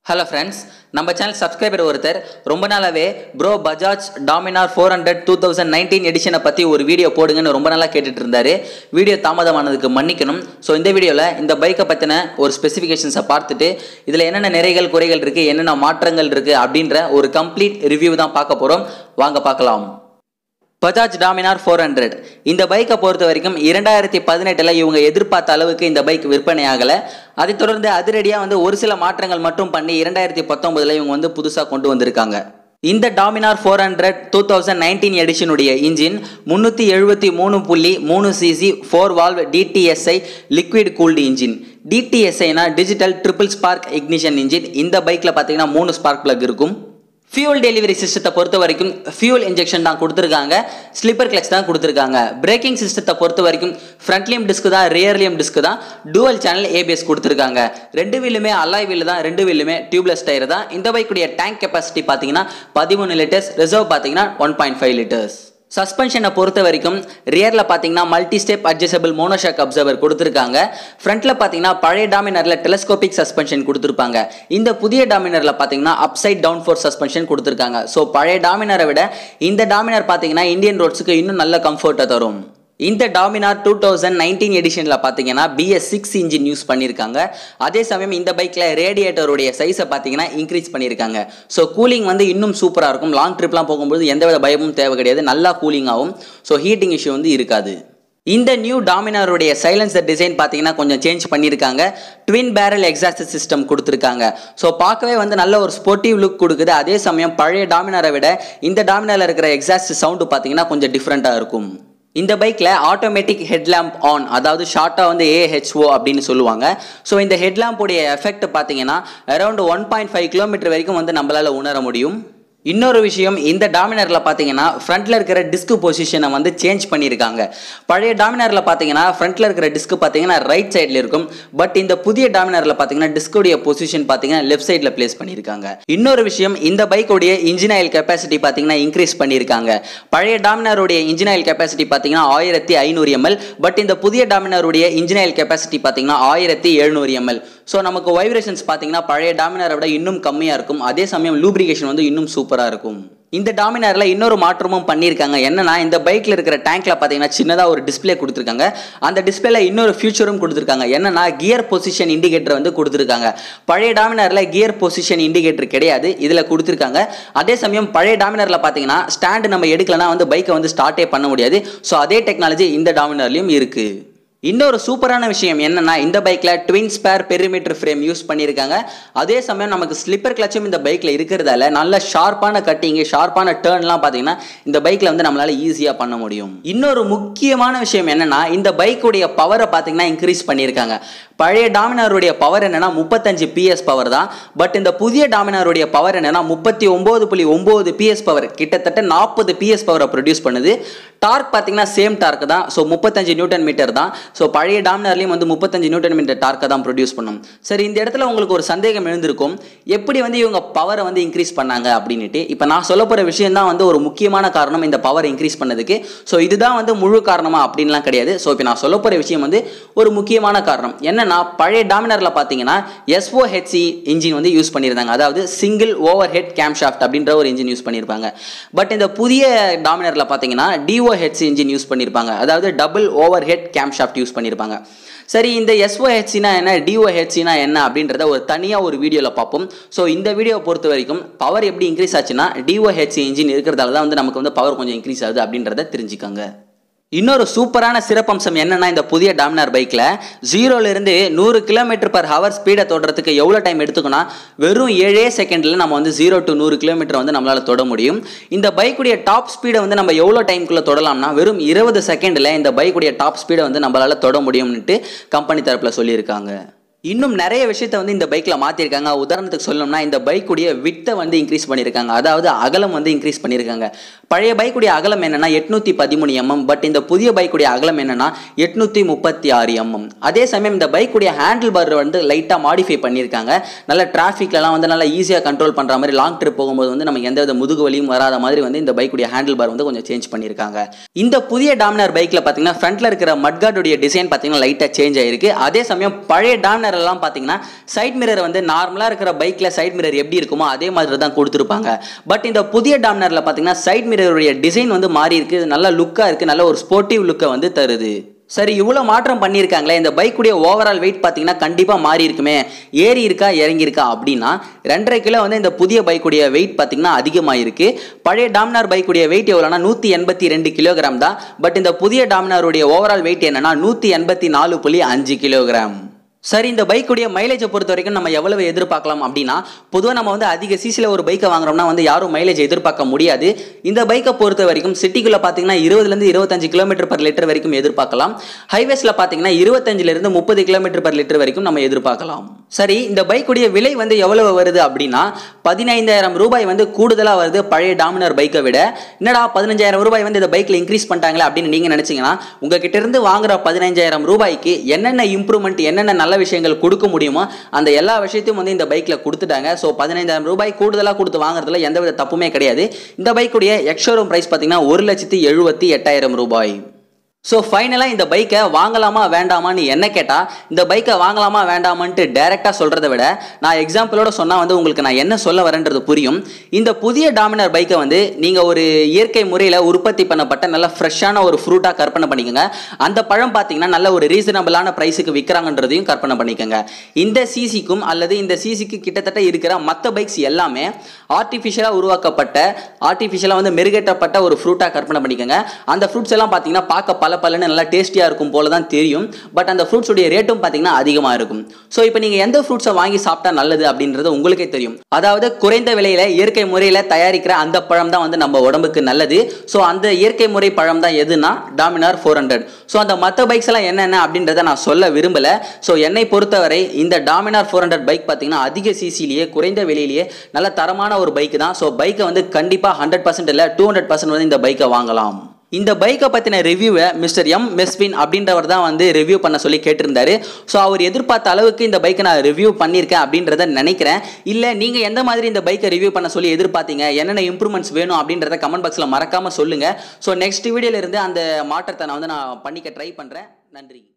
hello friends நம்ம channel subscriber ஒருத்தர் ரொம்ப நாளாவே bro Bajaj Dominar four hundred two thousand nineteen எடிஷனை பற்றி ஒரு வீடியோ போடுங்கன்னு ரொம்ப நாளாக கேட்டுட்டு இருந்தாரு வீடியோ தாமதமானதுக்கு மன்னிக்கணும் ஸோ இந்த வீடியோவில் இந்த பைக்கை பற்றின ஒரு ஸ்பெசிஃபிகேஷன்ஸை பார்த்துட்டு இதில் என்னென்ன நிறைகள் குறைகள் இருக்குது என்னென்ன மாற்றங்கள் இருக்குது அப்படின்ற ஒரு கம்ப்ளீட் ரிவ்யூ தான் பார்க்க போகிறோம் வாங்க பார்க்கலாம் பஜாஜ் டாமினார் ஃபோர் ஹண்ட்ரட் இந்த பைக்கை பொறுத்த வரைக்கும் இரண்டாயிரத்தி பதினெட்டில் இவங்க எதிர்பார்த்த அளவுக்கு இந்த பைக் விற்பனை ஆகலை அதைத் தொடர்ந்து அதிரடியாக வந்து ஒரு சில மாற்றங்கள் மட்டும் பண்ணி இரண்டாயிரத்தி பத்தொன்பதில் இவங்க வந்து புதுசாக கொண்டு வந்திருக்காங்க இந்த Dominar four hundred two thousand nineteen எடிஷனுடைய இன்ஜின் முந்நூற்றி எழுபத்தி மூணு புள்ளி மூணு CC four valve DTSI liquid cooled engine டிடிஎஸ்ஐனா digital triple spark ignition engine இந்த பைக்கில் பார்த்தீங்கன்னா மூணு ஸ்பார்க் பிளக் இருக்கும் ஃபியூல் டெலிவரி சிஸ்டத்தை பொறுத்த வரைக்கும் ஃபியூல் இன்ஜெக்ஷன் தான் கொடுத்துருக்காங்க ஸ்லிப்பர் கிளச் தான் கொடுத்துருக்காங்க பிரேக்கிங் சிஸ்டத்தை பொறுத்த வரைக்கும் ஃப்ரண்ட்லியம் டிஸ்க் தான் ரியர்லியம் டிஸ்க் தான் டூவல் சேனல் ஏபிஎஸ் கொடுத்துருக்காங்க ரெண்டு வீலுமே அல்லாய் வீல் தான் ரெண்டு வீலுமே டியூப்லெஸ் டயர் தான் இந்த பைக்குடைய டேங்க் கெப்பாசிட்டி பார்த்தீங்கன்னா பதிமூணு லிட்டர்ஸ் ரிசர்வ் பார்த்தீங்கன்னா ஒன் பாயிண்ட் ஃபைவ் லிட்டர்ஸ் சஸ்பென்ஷனை பொறுத்த வரைக்கும் ரியரில் பார்த்தீங்கன்னா multi step adjustable monoshock absorber கொடுத்துருக்காங்க ஃப்ரண்ட்டில் பார்த்தீங்கன்னா பழைய டாமினரில் டெலஸ்கோபிக் சஸ்பென்ஷன் கொடுத்துருப்பாங்க இந்த புதிய டாமினரில் பார்த்தீங்கன்னா அப்சைட் டவுன் ஃபோர் சஸ்பென்ஷன் கொடுத்துருக்காங்க ஸோ பழைய டாமினரை விட இந்த டாமினர் பார்த்தீங்கன்னா இந்தியன் ரோட்ஸுக்கு இன்னும் நல்ல கம்ஃபர்ட்டை தரும் இந்த டாமினார் டூ தௌசண்ட் நைன்டீன் எடிஷனில் பார்த்தீங்கன்னா பிஎஸ் சிக்ஸ் இன்ஜின் யூஸ் பண்ணியிருக்காங்க அதே சமயம் இந்த பைக்கில் ரேடியேட்டருடைய சைஸை பார்த்தீங்கன்னா இன்க்ரீஸ் பண்ணியிருக்காங்க ஸோ கூலிங் வந்து இன்னும் சூப்பராக இருக்கும் லாங் ட்ரிப்லாம் போகும்போது எந்தவித பயமும் தேவை கிடையாது நல்லா கூலிங் ஆகும் ஸோ ஹீட்டிங் இஷ்யூ வந்து இருக்காது இந்த நியூ டாமினாருடைய சைலன்சர் டிசைன் பார்த்தீங்கன்னா கொஞ்சம் சேஞ்ச் பண்ணியிருக்காங்க ட்வின் பேரல் எக்ஸாஸ்ட் சிஸ்டம் கொடுத்துருக்காங்க ஸோ பார்க்கவே வந்து நல்ல ஒரு ஸ்போர்ட்டிவ் லுக் கொடுக்குது அதே சமயம் பழைய டாமினாரை விட இந்த டாமினாரில் இருக்கிற எக்ஸாஸ்ட் சவுண்டு பார்த்தீங்கன்னா கொஞ்சம் டிஃப்ரெண்ட்டாக இருக்கும் இந்த பைக்கில் ஆட்டோமேட்டிக் ஹெட்லாம்ப் ஆன் அதாவது ஷார்ட்டாக வந்து ஏஹெச்ஓ அப்படின்னு சொல்லுவாங்க ஸோ இந்த ஹெட்லாம்போடைய எஃபெக்ட் பார்த்தீங்கன்னா around one point five kilometre வரைக்கும் வந்து நம்மளால் உணர முடியும் இன்னொரு விஷயம் இந்த டாமினரில் பார்த்தீங்கன்னா ஃப்ரண்ட்டில் இருக்கிற டிஸ்க் பொசிஷனை வந்து சேஞ்ச் பண்ணியிருக்காங்க பழைய டாமினரில் பார்த்தீங்கன்னா ஃப்ரண்ட்டில் இருக்கிற டிஸ்க் பார்த்தீங்கன்னா ரைட் சைடில் இருக்கும் பட் இந்த புதிய டாமினரில் பார்த்தீங்கன்னா டிஸ்குடைய பொசிஷன் பார்த்தீங்கன்னா லெஃப்ட் சைடில் பிளேஸ் பண்ணியிருக்காங்க இன்னொரு விஷயம் இந்த பைக்குடைய இன்ஜின் ஆயில் கெப்பாசிட்டி பார்த்தீங்கன்னா இன்க்ரீஸ் பண்ணியிருக்காங்க பழைய டாமினருடைய இன்ஜின் ஆயில் கெப்பாசிட்டி பார்த்தீங்கன்னா ஆயிரத்தி ஐநூறு எம்எல் பட் இந்த புதிய டாமினருடைய இன்ஜின் ஆயில் கெப்பாசிட்டி பார்த்தீங்கன்னா ஆயிரத்தி எழுநூறு எம்எல் ஸோ நமக்கு வைப்ரேஷன்ஸ் பார்த்தீங்கன்னா பழைய டாமினரை விட இன்னும் கம்மியாக இருக்கும் அதே சமயம் லூப்ரிகேஷன் வந்து இன்னும் சூப்பராக இருக்கும் இந்த டாமினாரில் இன்னொரு மாற்றமும் பண்ணியிருக்காங்க என்னன்னா இந்த பைக்கில் இருக்கிற டேங்க்ல பார்த்தீங்கன்னா சின்னதாக ஒரு டிஸ்பிளே கொடுத்துருக்காங்க அந்த டிஸ்பிளேல இன்னொரு ஃபியூச்சரும் கொடுத்துருக்காங்க என்னன்னா கியர் பொசிஷன் இண்டிகேட்டர் வந்து கொடுத்துருக்காங்க பழைய டாமினாரில் கியர் பொசிஷன் இண்டிகேட்டர் கிடையாது இதில் கொடுத்துருக்காங்க அதே சமயம் பழைய டாமினாரில் பார்த்தீங்கன்னா ஸ்டாண்டு நம்ம எடுக்கலனா வந்து பைக்கை வந்து ஸ்டார்ட்டே பண்ண முடியாது ஸோ அதே டெக்னாலஜி இந்த டாமினார்லையும் இருக்குது இன்னொரு சூப்பரான விஷயம் என்னன்னா இந்த பைக்கில் twin spar perimeter frame use பண்ணியிருக்காங்க அதே சமயம் நமக்கு ஸ்லிப்பர் கிளச்சும் இந்த பைக்கில் இருக்கிறதால நல்ல ஷார்ப்பான கட்டிங்கு ஷார்ப்பான டேர்ன்லாம் பார்த்தீங்கன்னா இந்த பைக்கில் வந்து நம்மளால் ஈஸியாக பண்ண முடியும் இன்னொரு முக்கியமான விஷயம் என்னன்னா இந்த பைக்குடைய பவரை பார்த்தீங்கன்னா இன்க்ரீஸ் பண்ணியிருக்காங்க பழைய டாமினாருடைய பவர் என்னன்னா முப்பத்தஞ்சு பிஎஸ் பவர் தான் பட் இந்த புதிய டாமினாருடைய பவர் என்னன்னா முப்பத்தி ஒம்பது புள்ளி ஒம்பது பிஎஸ் பவர் கிட்டத்தட்ட நாற்பது பிஎஸ் பவரை ப்ரொடியூஸ் பண்ணுது டார்க் பார்த்தீங்கன்னா சேம் டார்க் தான் ஸோ முப்பத்தஞ்சு நியூட்டன் மீட்டர் தான் ஸோ பழைய டாமினர்லையும் வந்து முப்பத்தஞ்சு நியூட்டன் மீட்டர் டார்க்கை தான் ப்ரொடியூஸ் பண்ணும் சரி இந்த இடத்துல உங்களுக்கு ஒரு சந்தேகம் எழுந்திருக்கும் எப்படி வந்து இவங்க பவரை வந்து இன்க்ரீஸ் பண்ணாங்க அப்படின்ட்டு இப்போ நான் சொல்ல போகிற விஷயம் தான் வந்து ஒரு முக்கியமான காரணம் இந்த பவர் இன்க்ரீஸ் பண்ணதுக்கு ஸோ இதுதான் வந்து முழு காரணமா அப்படின்லாம் கிடையாது ஸோ இப்போ நான் சொல்ல போகிற விஷயம் வந்து ஒரு முக்கியமான காரணம் என்னன்னா பழைய டாமினரில் பார்த்தீங்கன்னா எஸ்ஓஹெச்சி இன்ஜின் வந்து யூஸ் பண்ணியிருந்தாங்க அதாவது single overhead camshaft அப்படின்ற ஒரு இன்ஜின் யூஸ் பண்ணியிருப்பாங்க பட் இந்த புதிய டாமினரில் பார்த்தீங்கன்னா டிஓஹெச் இன்ஜின் யூஸ் பண்ணியிருப்பாங்க அதாவது double overhead camshaft use பண்ணியிருப்பாங்க சரி இந்த எஸ்ஓஹெச்சினா என்ன டிஓஹெச்சினா என்ன அப்படின்றத ஒரு தனியாக ஒரு வீடியோவில் பார்ப்போம் ஸோ இந்த வீடியோவை பொறுத்த வரைக்கும் பவர் எப்படி இன்க்ரீஸ் ஆச்சுன்னா டிஓஹெச்சி இன்ஜின் இருக்கிறதால தான் வந்து நமக்கு வந்து பவர் கொஞ்சம் இன்க்ரீஸ் ஆகுது அப்படின்றத தெரிஞ்சுக்கோங்க இன்னொரு சூப்பரான சிறப்பம்சம் என்னன்னா இந்த புதிய டாமினார் பைக்கில் ஜீரோலேருந்து நூறு கிலோமீட்டர் பர் ஹவர் ஸ்பீடை தொடறதுக்கு எவ்வளோ டைம் எடுத்துக்கோனா வெறும் ஏழே செகண்டில் நம்ம வந்து ஜீரோ டு நூறு கிலோமீட்டர் வந்து நம்மளால் தொட முடியும் இந்த பைக்குடைய டாப் ஸ்பீடை வந்து நம்ம எவ்வளோ டைம்குள்ளே தொடலாம்னா வெறும் இருபது செகண்டில் இந்த பைக்குடைய டாப் ஸ்பீடை வந்து நம்மளால் தொட முடியும்னுட்டு கம்பெனி தரப்பில் சொல்லியிருக்காங்க இன்னும் நிறைய விஷயத்தை வந்து இந்த பைக்கில் மாற்றிருக்காங்க உதாரணத்துக்கு சொல்லணும்னா இந்த பைக்குடைய வித்தை வந்து இன்க்ரீஸ் பண்ணியிருக்காங்க அதாவது அகலம் வந்து இன்க்ரீஸ் பண்ணியிருக்காங்க பழைய பைக்குடைய அகலம் என்னன்னா எட்நூற்றி பதிமூணு எம்எம் பட் இந்த புதிய பைக்குடைய அகலம் என்னன்னா எட்நூற்றி முப்பத்தி ஆறு எம்எம் அதே சமயம் இந்த பைக்குடைய ஹேண்டில் பார் வந்து லைட்டாக மாடிஃபை பண்ணியிருக்காங்க நல்ல டிராஃபிக்லலாம் வந்து நல்லா ஈஸியாக கண்ட்ரோல் பண்ணுற மாதிரி லாங் ட்ரிப் போகும்போது வந்து நமக்கு எந்த வித முதுகு வலியும் வராத மாதிரி வந்து இந்த பைக்குடைய ஹேண்டில் பார் வந்து கொஞ்சம் சேஞ்ச் பண்ணியிருக்காங்க இந்த புதிய டாமினார் பைக்கில் பார்த்தீங்கன்னா ஃப்ரண்ட்டில் இருக்கிற மட்கார்டுடைய டிசைன் பார்த்தீங்கன்னா லைட்டாக சேஞ்ச் ஆயிருக்கு அதே சமயம் பழைய டாமினார் மிரர்லாம் பார்த்தீங்கன்னா சைட் மிரர் வந்து நார்மலாக இருக்கிற பைக்கில் சைட் மிரர் எப்படி இருக்குமோ அதே மாதிரி தான் கொடுத்துருப்பாங்க பட் இந்த புதிய டாமினரில் பார்த்தீங்கன்னா சைட் மிரருடைய டிசைன் வந்து மாறி இருக்கு நல்ல லுக்காக இருக்குது நல்ல ஒரு ஸ்போர்ட்டிவ் லுக்கை வந்து தருது சரி இவ்வளோ மாற்றம் பண்ணியிருக்காங்களே இந்த பைக்குடைய ஓவரால் வெயிட் பார்த்தீங்கன்னா கண்டிப்பாக மாறி இருக்குமே ஏறி இருக்கா இறங்கி இருக்கா அப்படின்னா ரெண்டரை கிலோ வந்து இந்த புதிய பைக்குடைய வெயிட் பார்த்தீங்கன்னா அதிகமாக இருக்கு பழைய டாமினார் பைக்குடைய வெயிட் எவ்வளோனா நூற்றி எண்பத்தி ரெண்டு கிலோகிராம் தான் பட் இந்த புதிய டாமினாருடைய ஓவரால் வெயிட் என்னன்னா நூற்றி எண்பத்தி நாலு புள்ளி அஞ்சு கிலோகிராம் சரி இந்த பைக்குடைய மைலேஜை பொறுத்த வரைக்கும் நம்ம எவ்வளவு எதிர்பார்க்கலாம் அப்படின்னா பொதுவாக நம்ம வந்து அதிக சிசியில் ஒரு பைக்கை வாங்குறோம்னா வந்து யாரும் மைலேஜ் எதிர்பார்க்க முடியாது இந்த பைக்கை பொறுத்த வரைக்கும் சிட்டிக்குள்ளே பார்த்தீங்கன்னா இருபதுலேருந்து இருபத்தஞ்சு கிலோமீட்டர் பர் லிட்டர் வரைக்கும் எதிர்பார்க்கலாம் ஹைவேஸில் பார்த்தீங்கன்னா இருபத்தஞ்சிலிருந்து முப்பது கிலோமீட்டர் பர் லிட்டர் வரைக்கும் நம்ம எதிர்பார்க்கலாம் சரி இந்த பைக்குடைய விலை வந்து எவ்வளவு வருது அப்படின்னா பதினைந்தாயிரம் ரூபாய் வந்து கூடுதலாக வருது பழைய டாமினர் பைக்கை விட என்னடா பதினஞ்சாயிரம் ரூபாய் வந்து இந்த பைக்கில் இன்க்ரீஸ் பண்ணிட்டாங்களே அப்படின்னு நீங்கள் நினச்சிங்கன்னா உங்ககிட்ட இருந்து வாங்குற பதினைஞ்சாயிரம் ரூபாய்க்கு என்னென்ன இம்ப்ரூவ்மெண்ட் என்னென்ன நல்ல விஷயங்கள் கொடுக்க முடியுமோ அந்த எல்லா விஷயத்தையும் வந்து இந்த பைக்கில் கொடுத்துட்டாங்க ஸோ பதினைந்தாயிரம் ரூபாய் கூடுதலாக கொடுத்து வாங்குறதுல எந்தவித தப்புமே கிடையாது இந்த பைக்குடைய எக்ஷோரூம் ப்ரைஸ் பார்த்தீங்கன்னா ஒரு லட்சத்தி எழுபத்தி எட்டாயிரம் ரூபாய் ஸோ ஃபைனலாக இந்த பைக்கை வாங்கலாமா வேண்டாமான்னு என்ன கேட்டால் இந்த பைக்கை வாங்கலாமா வேண்டாமான்ட்டு டைரெக்டாக சொல்கிறத விட நான் எக்ஸாம்பிளோட சொன்னால் வந்து உங்களுக்கு நான் என்ன சொல்ல வரேன்றது புரியும் இந்த புதிய டாமினர் பைக்கை வந்து நீங்கள் ஒரு இயற்கை முறையில் உற்பத்தி பண்ணப்பட்ட நல்ல ஃப்ரெஷ்ஷான ஒரு ஃப்ரூட்டாக கற்பனை பண்ணிக்கோங்க அந்த பழம் பார்த்தீங்கன்னா நல்ல ஒரு ரீசனபிளான ப்ரைஸுக்கு விற்கிறாங்கன்றதையும் கற்பனை பண்ணிக்கோங்க இந்த சிசிக்கும் அல்லது இந்த சிசிக்கு கிட்டத்தட்ட இருக்கிற மற்ற பைக்ஸ் எல்லாமே ஆர்டிஃபிஷியலாக உருவாக்கப்பட்ட ஆர்டிஃபிஷியலாக வந்து மெருகேற்றப்பட்ட ஒரு ஃப்ரூட்டாக கற்பனை பண்ணிக்கோங்க அந்த ஃப்ரூட்ஸ் எல்லாம் பார்த்தீங்கன்னா பார்க்க பல பலன்னு நல்லா டேஸ்டியாக இருக்கும் போல தான் தெரியும் பட் அந்த ஃப்ரூட்ஸுடைய ரேட்டும் பார்த்தீங்கன்னா அதிகமாக இருக்கும் ஸோ இப்போ நீங்கள் எந்த ஃப்ரூட்ஸை வாங்கி சாப்பிட்டா நல்லது அப்படின்றது உங்களுக்கே தெரியும் அதாவது குறைந்த விலையில் இயற்கை முறையில் தயாரிக்கிற அந்த பழம் தான் வந்து நம்ம உடம்புக்கு நல்லது ஸோ அந்த இயற்கை முறை பழம் தான் எதுனா டாமினார் ஃபோர் ஹண்ட்ரட் ஸோ அந்த மற்ற பைக்ஸ் எல்லாம் என்னென்ன அப்படின்றத நான் சொல்ல விரும்பல ஸோ என்னை பொறுத்தவரை இந்த டாமினார் ஃபோர் ஹண்ட்ரட் பைக் பார்த்தீங்கன்னா அதிக சிசிலேயே குறைந்த விலையிலேயே நல்ல தரமான ஒரு பைக் தான் ஸோ பைக்கை வந்து கண்டிப்பாக ஹண்ட்ரட் பர்சன்ட் இல்லை டூ ஹண்ட்ரட் பர்சன்ட் வந்து இந்த பைக்கை வாங்கலாம் இந்த பைக்கை பற்றின ரிவ்யூவை மிஸ்டர் எம் மெஸ்வின் அப்படின்றவர் தான் வந்து ரிவ்யூ பண்ண சொல்லி கேட்டிருந்தாரு ஸோ அவர் எதிர்பார்த்த அளவுக்கு இந்த பைக்கை நான் ரிவ்யூ பண்ணியிருக்கேன் அப்படின்றத நினைக்கிறேன் இல்லை நீங்கள் எந்த மாதிரி இந்த பைக்கை ரிவ்யூ பண்ண சொல்லி எதிர்பார்த்தீங்க என்னென்ன இம்ப்ரூவ்மெண்ட்ஸ் வேணும் அப்படின்றத கமெண்ட் பாக்ஸில் மறக்காமல் சொல்லுங்கள் ஸோ நெக்ஸ்ட் வீடியோலேருந்து அந்த மாற்றத்தை நான் வந்து நான் பண்ணிக்க ட்ரை பண்ணுறேன் நன்றி